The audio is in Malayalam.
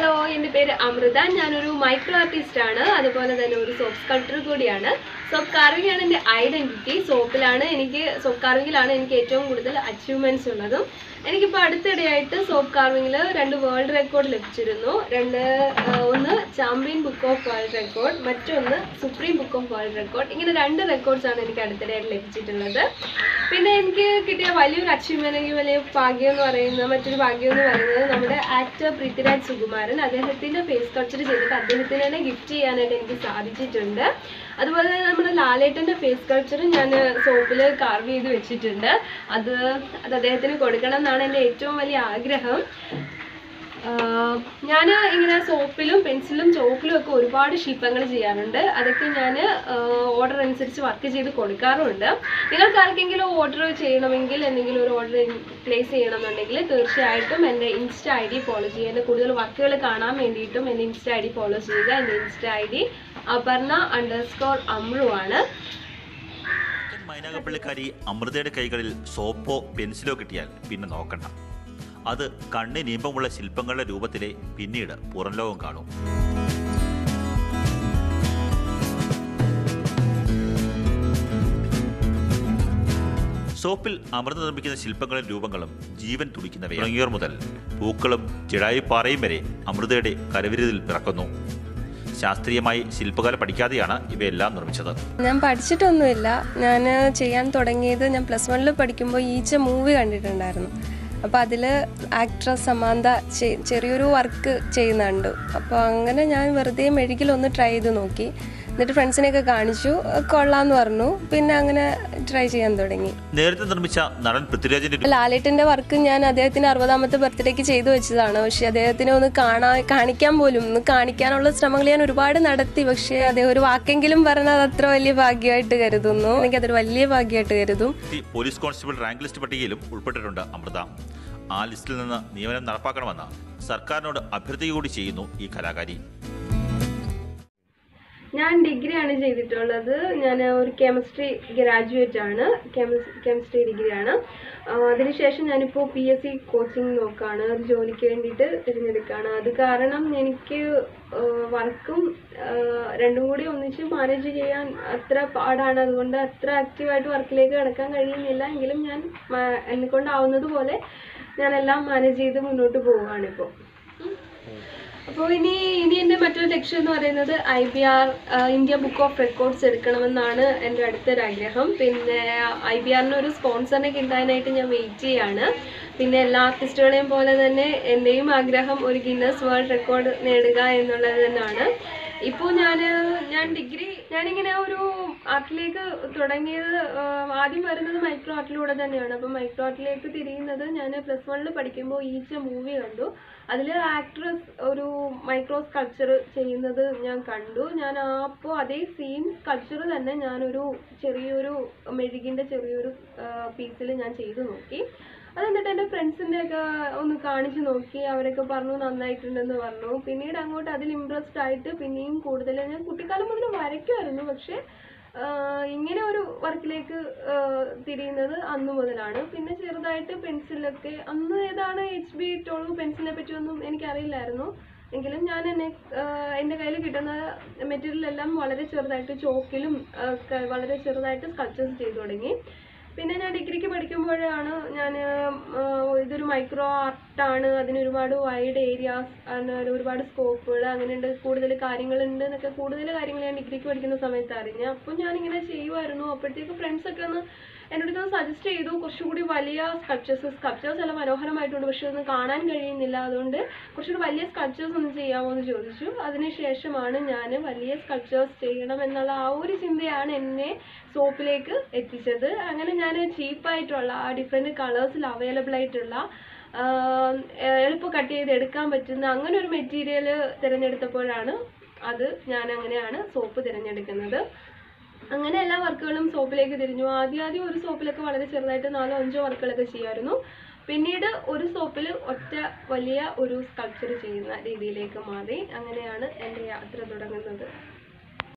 ഹലോ എൻ്റെ പേര് അമൃത ഞാനൊരു മൈക്രോ ആർട്ടിസ്റ്റ് ആണ് അതുപോലെ തന്നെ ഒരു സോപ്പ് സ്കൾപ്റ്റർ കൂടിയാണ് സോപ്പ് കാർവിംഗ് ആണ് എൻ്റെ ഐഡൻറ്റിറ്റി സോപ്പിലാണ് എനിക്ക് സോപ്പ് കാർവിംഗിലാണ് എനിക്ക് ഏറ്റവും കൂടുതൽ അച്ചീവ്മെൻറ്റ്സ് ഉള്ളതും എനിക്കിപ്പോൾ അടുത്തിടെയായിട്ട് സോപ്പ് കാർവിംഗിൽ രണ്ട് വേൾഡ് റെക്കോർഡ് ലഭിച്ചിരുന്നു രണ്ട് ആ, ഒന്ന് champion book of world record മറ്റൊന്ന് supreme book of world record ഇങ്ങനെ രണ്ട് റെക്കോർഡ്സ് ആണ് എനിക്ക് അടുത്തിടെയായിട്ട് ലഭിച്ചിട്ടുള്ളത് പിന്നെ എനിക്ക് കിട്ടിയ വലിയൊരു അച്ചീവ്മെന്റ് എനിക്ക് വലിയ ഭാഗ്യം എന്ന് പറയുന്നത് മറ്റൊരു ഭാഗ്യം എന്ന് പറയുന്നത് നമ്മുടെ ആക്ടർ പൃഥ്വിരാജ് സുകുമാരൻ അദ്ദേഹത്തിന്റെ ഫേസ് കൾച്ചർ ചെയ്തിട്ട് അദ്ദേഹത്തിന് തന്നെ ഗിഫ്റ്റ് ചെയ്യാനായിട്ട് എനിക്ക് സാധിച്ചിട്ടുണ്ട് അതുപോലെ തന്നെ നമ്മുടെ ലാലേട്ടന്റെ ഫേസ് കൾച്ചർ ഞാൻ സോപ്പിൽ കാർവ് ചെയ്ത് വെച്ചിട്ടുണ്ട് അത് അത് അദ്ദേഹത്തിന് കൊടുക്കണം എന്നാണ് എൻ്റെ ഏറ്റവും വലിയ ആഗ്രഹം ഞാൻ ഇങ്ങനെ സോപ്പിലും പെൻസിലും ചോക്കിലും ഒക്കെ ഒരുപാട് ശില്പങ്ങൾ ചെയ്യാറുണ്ട് അതൊക്കെ ഞാൻ ഓർഡർ അനുസരിച്ച് വർക്ക് ചെയ്ത് കൊടുക്കാറുമുണ്ട് നിങ്ങൾക്ക് ആർക്കെങ്കിലും ഓർഡർ ചെയ്യണമെങ്കിൽ എന്തെങ്കിലും ഒരു ഓർഡർ പ്ലേസ് ചെയ്യണമെന്നുണ്ടെങ്കിൽ തീർച്ചയായിട്ടും എൻ്റെ ഇൻസ്റ്റ ഐ ഡി ഫോളോ ചെയ്യുക എൻ്റെ കൂടുതൽ വർക്കുകൾ കാണാൻ വേണ്ടിയിട്ടും എൻ്റെ ഇൻസ്റ്റ ഐ ഡി ഫോളോ ചെയ്യുക എൻ്റെ insta I D Aparna underscore Amru ആണ് മൈനാകപ്പള്ളിക്കാരി അമൃതയുടെ കൈകളിൽ സോപ്പോ പെൻസിലോ കിട്ടിയാൽ പിന്നെ നോക്കണ്ട അത് കണ്ണിനീമ്പമുള്ള ശില്പങ്ങളുടെ രൂപത്തിലെ പിന്നീട് പുറം ലോകം കാണും സോപ്പിൽ അമൃത നിർമ്മിക്കുന്ന ശില്പങ്ങളും രൂപങ്ങളും ജീവൻ തുടിക്കുന്നവ ഇറങ്ങിയർ മുതൽ പൂക്കളും ചിടായിപ്പാറയും വരെ അമൃതയുടെ കരവിരുതിൽ പിറക്കുന്നു ശാസ്ത്രീയമായി ശില്പകല പഠിക്കാതെയാണ് ഇവയെല്ലാം നിർമ്മിച്ചത് ഞാൻ പഠിച്ചിട്ടൊന്നുമില്ല ഞാൻ ചെയ്യാൻ തുടങ്ങിയത് ഞാൻ പ്ലസ് വണ്ണിൽ പഠിക്കുമ്പോൾ ഈച്ച മൂവി കണ്ടിട്ടുണ്ടായിരുന്നു അപ്പോൾ അതിൽ ആക്ട്രസ് സമാന്ത ചെ- ചെറിയൊരു വർക്ക് ചെയ്യുന്നുണ്ട് അപ്പോൾ അങ്ങനെ ഞാൻ വെറുതെ മെഴുകിലൊന്ന് ട്രൈ ചെയ്ത് നോക്കി എന്നിട്ട് ഫ്രണ്ട്സിനെയൊക്കെ കാണിച്ചു കൊള്ളാന്ന് പറഞ്ഞു പിന്നെ അങ്ങനെ ട്രൈ ചെയ്യാൻ തുടങ്ങി നേരത്തെ നിർമ്മിച്ച നടൻ പൃഥ്വിരാജിന്റെ ഒരു ലാലേട്ടന്റെ വർക്ക് ഞാൻ അദ്ദേഹത്തിന്റെ അറുപതാമത്തെ ബർത്ത്ഡേക്ക് ചെയ്തു വെച്ചതാണ് പക്ഷെ അദ്ദേഹത്തിനെ ഒന്ന് കാണാ കാണിക്കാൻ പോലും ഒന്ന് കാണിക്കാനുള്ള ശ്രമങ്ങൾ ഞാൻ ഒരുപാട് നടത്തി പക്ഷെ അദ്ദേഹം ഒരു വാക്കെങ്കിലും പറഞ്ഞാൽ അത് അത്ര വലിയ ഭാഗ്യമായിട്ട് കരുതുന്നു എനിക്കതൊരു വലിയ ഭാഗ്യമായിട്ട് കരുതും ഈ പോലീസ് കോൺസ്റ്റബിൾ റാങ്ക് ലിസ്റ്റ് പട്ടികയിലും ഉൾപ്പെട്ടിട്ടുണ്ട് അമൃത ആ ലിസ്റ്റിൽ നിന്ന് നിയമനം നടപ്പാക്കണമെന്ന് സർക്കാരിനോട് അഭ്യർത്ഥിക്കുക കൂടി ചെയ്യുന്നു ഈ കലാകാരി ഞാൻ ഡിഗ്രിയാണ് ചെയ്തിട്ടുള്ളത് ഞാൻ ഒരു കെമിസ്ട്രി ഗ്രാജുവേറ്റ് ആണ് കെമിസ്ട്രി ഡിഗ്രിയാണ് അതിനുശേഷം ഞാനിപ്പോൾ പി എസ് സി കോച്ചിങ് നോക്കുകയാണ് ഒരു ജോലിക്ക് വേണ്ടിയിട്ട് തിരഞ്ഞെടുക്കുകയാണ് അത് കാരണം എനിക്ക് വർക്കും രണ്ടും കൂടി ഒന്നിച്ച് മാനേജ് ചെയ്യാൻ അത്ര പാടാണ് അതുകൊണ്ട് അത്ര ആക്റ്റീവായിട്ട് വർക്കിലേക്ക് കിടക്കാൻ കഴിയുന്നില്ല എങ്കിലും ഞാൻ മാ- എന്നെക്കൊണ്ടാവുന്നത് പോലെ ഞാനെല്ലാം മാനേജ് ചെയ്ത് മുന്നോട്ട് പോവുകയാണിപ്പോൾ അപ്പോൾ ഇനി ഇനി എൻ്റെ മറ്റൊരു ലക്ഷ്യം എന്ന് പറയുന്നത് I B R India book of records എടുക്കണമെന്നാണ് എൻ്റെ അടുത്തൊരു ആഗ്രഹം പിന്നെ ഐ ബി ആറിന് ഒരു സ്പോൺസറിനെ കിട്ടാനായിട്ട് ഞാൻ വെയിറ്റ് ചെയ്യാണ് പിന്നെ എല്ലാ ആർട്ടിസ്റ്റുകളെയും പോലെ തന്നെ എൻ്റെയും ആഗ്രഹം ഒരു ഗിന്നസ് വേൾഡ് റെക്കോർഡ് നേടുക എന്നുള്ളത് തന്നെയാണ് ഇപ്പോൾ ഞാൻ ഞാൻ ഡിഗ്രി ഞാനിങ്ങനെ ഒരു ആർട്ടിലേക്ക് തുടങ്ങിയത് ആഹ് ആദ്യം വരുന്നത് മൈക്രോ ആർട്ടിലൂടെ തന്നെയാണ് അപ്പം മൈക്രോ ആർട്ടിലേക്ക് തിരിയുന്നത് ഞാൻ പ്ലസ് വണ്ണിൽ പഠിക്കുമ്പോൾ ഈച്ച മൂവി കണ്ടു അതിൽ ആക്ട്രസ് ഒരു മൈക്രോ സ്കൾപ്ചർ ചെയ്യുന്നത് ഞാൻ കണ്ടു ഞാൻ അപ്പോൾ അതേ സെയിം സ്കൾപ്ചർ തന്നെ ഞാനൊരു ചെറിയൊരു മെഴുകിൻ്റെ ചെറിയൊരു പീസിൽ ഞാൻ ചെയ്തു നോക്കി അത് എന്നിട്ട് എൻ്റെ ഫ്രണ്ട്സിൻ്റെ ഒക്കെ ഒന്ന് കാണിച്ചു നോക്കി അവരൊക്കെ പറഞ്ഞു നന്നായിട്ടുണ്ടെന്ന് പറഞ്ഞു പിന്നീട് അങ്ങോട്ട് അതിൽ ഇമ്പ്രസ്ഡ് ആയിട്ട് പിന്നെയും കൂടുതൽ ഞാൻ കുട്ടിക്കാലം മുതൽ വരയ്ക്കുമായിരുന്നു പക്ഷേ ആഹ് ഇങ്ങനെ ഒരു വർക്കിലേക്ക് തിരിയുന്നത് അന്ന് മുതലാണ് പിന്നെ ചെറുതായിട്ട് പെൻസിലൊക്കെ അന്ന് ഏതാണ് എച്ച് ബി ഇട്ടോളൂ പെൻസിലിനെ പറ്റിയൊന്നും എനിക്കറിയില്ലായിരുന്നു എങ്കിലും ഞാൻ എന്നെ ആഹ് എൻ്റെ കയ്യിൽ കിട്ടുന്ന മെറ്റീരിയൽ എല്ലാം വളരെ ചെറുതായിട്ട് ചോക്കിലും ഒക്കെ വളരെ ചെറുതായിട്ട് സ്കൾച്ചേഴ്സ് ചെയ്തു തുടങ്ങി പിന്നെ ഞാൻ ഡിഗ്രിക്ക് പഠിക്കുമ്പോഴാണ് ഞാൻ ഇതൊരു മൈക്രോ ആർട്ടാണ് അതിന് ഒരുപാട് വൈഡ് ഏരിയാസ് ഒരുപാട് സ്കോപ്പുകൾ അങ്ങനെയുണ്ട് കൂടുതൽ കാര്യങ്ങളുണ്ട് എന്നൊക്കെ കൂടുതൽ കാര്യങ്ങൾ ഞാൻ ഡിഗ്രിക്ക് പഠിക്കുന്ന സമയത്ത് അറിഞ്ഞു അപ്പോൾ ഞാനിങ്ങനെ ചെയ്യുമായിരുന്നു അപ്പോഴത്തേക്ക് ഫ്രണ്ട്സ് ഒക്കെ ഒന്ന് എൻ്റെ അടുത്ത് സജസ്റ്റ് ചെയ്തു കുറച്ചുകൂടി വലിയ സ്കൾപ്ചേഴ്സ് സ്കൾപ്ചേഴ്സ് എല്ലാം മനോഹരമായിട്ടുണ്ട് പക്ഷെ ഒന്നും കാണാൻ കഴിയുന്നില്ല അതുകൊണ്ട് കുറച്ചുകൂടി വലിയ സ്കൾപ്ചേഴ്സ് ഒന്ന് ചെയ്യാമോ എന്ന് ചോദിച്ചു അതിനുശേഷമാണ് ഞാൻ വലിയ സ്കൾപ്ചേഴ്സ് ചെയ്യണം എന്നുള്ള ആ ഒരു ചിന്തയാണ് എന്നെ സോപ്പിലേക്ക് എത്തിച്ചത് അങ്ങനെ ഞാൻ ചീപ്പായിട്ടുള്ള ആ ഡിഫറെൻറ്റ് കളേഴ്സിൽ അവൈലബിൾ ആയിട്ടുള്ള ആഹ് എളുപ്പം കട്ട് ചെയ്ത് എടുക്കാൻ പറ്റുന്ന അങ്ങനെ ഒരു മെറ്റീരിയൽ തിരഞ്ഞെടുത്തപ്പോഴാണ് അത് ഞാൻ അങ്ങനെയാണ് സോപ്പ് തിരഞ്ഞെടുക്കുന്നത് അങ്ങനെ എല്ലാ വർക്കുകളും സോപ്പിലേക്ക് തിരിഞ്ഞു ആദ്യം ആദ്യം ഒരു സോപ്പിലൊക്കെ വളരെ ചെറുതായിട്ട് നാലോ അഞ്ചോ വർക്കുകളൊക്കെ ചെയ്യുമായിരുന്നു പിന്നീട് ഒരു സോപ്പിൽ ഒറ്റ വലിയ ഒരു സ്കൾപ്ചർ ചെയ്യുന്ന രീതിയിലേക്ക് മാറി അങ്ങനെയാണ് എൻ്റെ യാത്ര തുടങ്ങുന്നത്